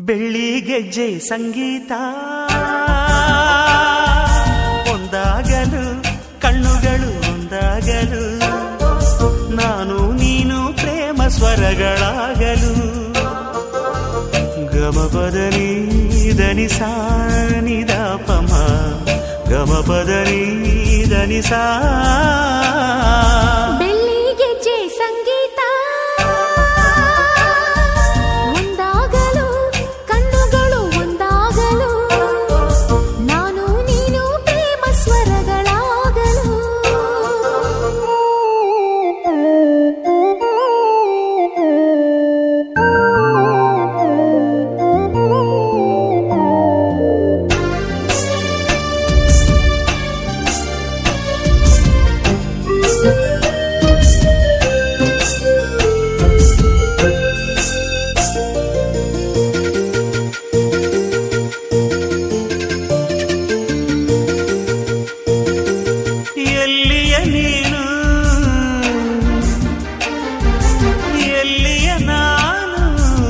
ಬೆಳ್ಳಿ ಗೆಜ್ಜೆ ಸಂಗೀತ ಒಂದಾಗಲು ಕಣ್ಣುಗಳು ಒಂದಾಗಲು ನಾನು ನೀನು ಪ್ರೇಮ ಸ್ವರಗಳಾಗಲು ಗಮಪದನಿ ದನಿ ಸಾನಿದ ಪಮ ಗಮಪದನಿ ದನಿ ಸಾ ಬೆಳ್ಳಿ ಗೆಜ್ಜೆ ಸಂಗೀತ ಒಂದಾಗಲು ಕಣ್ಣುಗಳು ಒಂದಾಗಲು ನಾನು ನೀನು ಪ್ರೇಮ ಸ್ವರಗಳಾಗಲು ಎಲ್ಲಿಯ ನೀನು ಎಲ್ಲಿಯ ನಾನು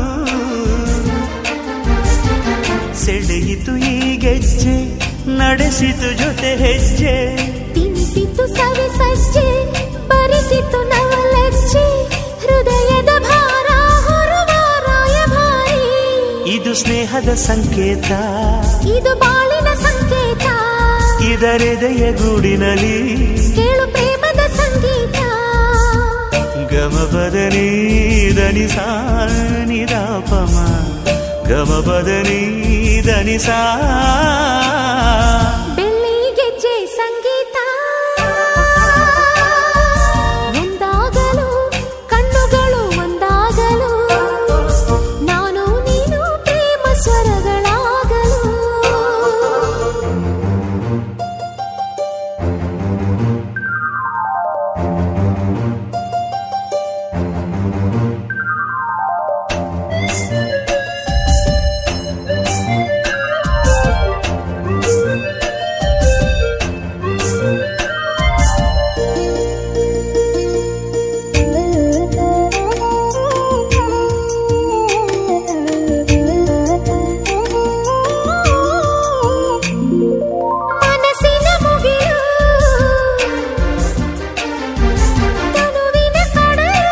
ಸೆಳೆಯಿತು ಈ ಗೆಜ್ಜೆ ನಡೆಸಿತು ಜೊತೆ ಹೆಜ್ಜೆ ತಿನಿಸಿತು ಸವಿ ಸಜ್ಜೆ ಬರಿಸಿತು ನವಲಜ್ಜೆ ಹೃದಯದ ಭಾರ ಹೊರುವ ರಾಯಭಾರಿ ಇದು ಸ್ನೇಹದ ಸಂಕೇತ ಇದು ಬಾಳಿನ ಸಂಕೇತ ಇದರೆದೆಯ ಗೂಡಿನಲ್ಲಿ ಕೇಳು ಪ್ರೇಮದ ಸಂಗೀತ ಗಮಪದನಿ ದನಿ ಸಾನಿದ ಪಮ ಗಮಪದನಿ ದನಿ ಸಾ ಬೆಳ್ಳಿ ಗೆಜ್ಜೆ ಸಂಗೀತ ಒಂದಾಗಲು ಕಣ್ಣುಗಳು ಒಂದಾಗಲು ನಾನು ನೀನು ಪ್ರೇಮ ಸ್ವರಗಳಾಗಲು ಮನಸ್ಸಿನ ಮುಗಿಲು ತನುವಿನ ಕಡಲು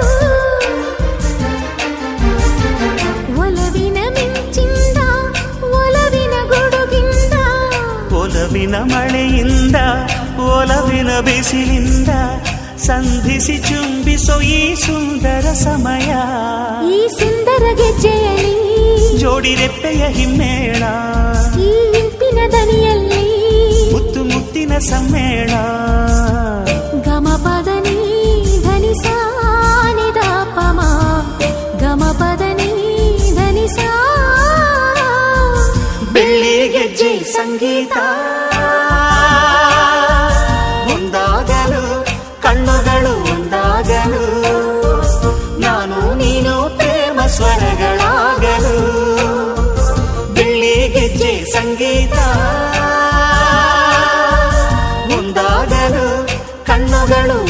ಒಲವಿನ ಮಿಂಚಿಂದ ಒಲವಿನ ಗುಡುಗಿಂದ ಒಲವಿನ ಮಳೆಯಿಂದ ಒಲವಿನ ಬಿಸಿಲಿಂದ ಸಂಧಿಸಿ ಚುಂಬಿಸೋ ಈ ಸುಂದರ ಸಮಯ ಈ ಸುಂದರ ಗೆಜ್ಜೆಯಲ್ಲಿ ಜೋಡಿ ರೆಪ್ಪೆಯ ಹಿಮ್ಮೇಳ ಈ ಇಂಪಿನ ದನಿಯಲ್ಲಿ ಮುತ್ತು ಮುತ್ತಿನ ಸಮ್ಮೇಳ ಗಮಪದನಿ ಧನಿ ಸಾನಿದ ಪಮ ಗಮಪದನಿ ಧನಿ ಸಾ ಬೆಳ್ಳಿ ಗೆಜ್ಜೆ ಸಂಗೀತ ಒಂದಾಗಲು ಕಣ್ಣುಗಳು ಒಂದಾಗಲು ನಾನು ನೀನು ಪ್ರೇಮ ಸ್ವರಗಳಾಗಲು ಬೆಳ್ಳಿ ಗೆಜ್ಜೆ ಸಂಗೀತ ಒಂದಾಗಲು ಕಣ್ಣುಗಳು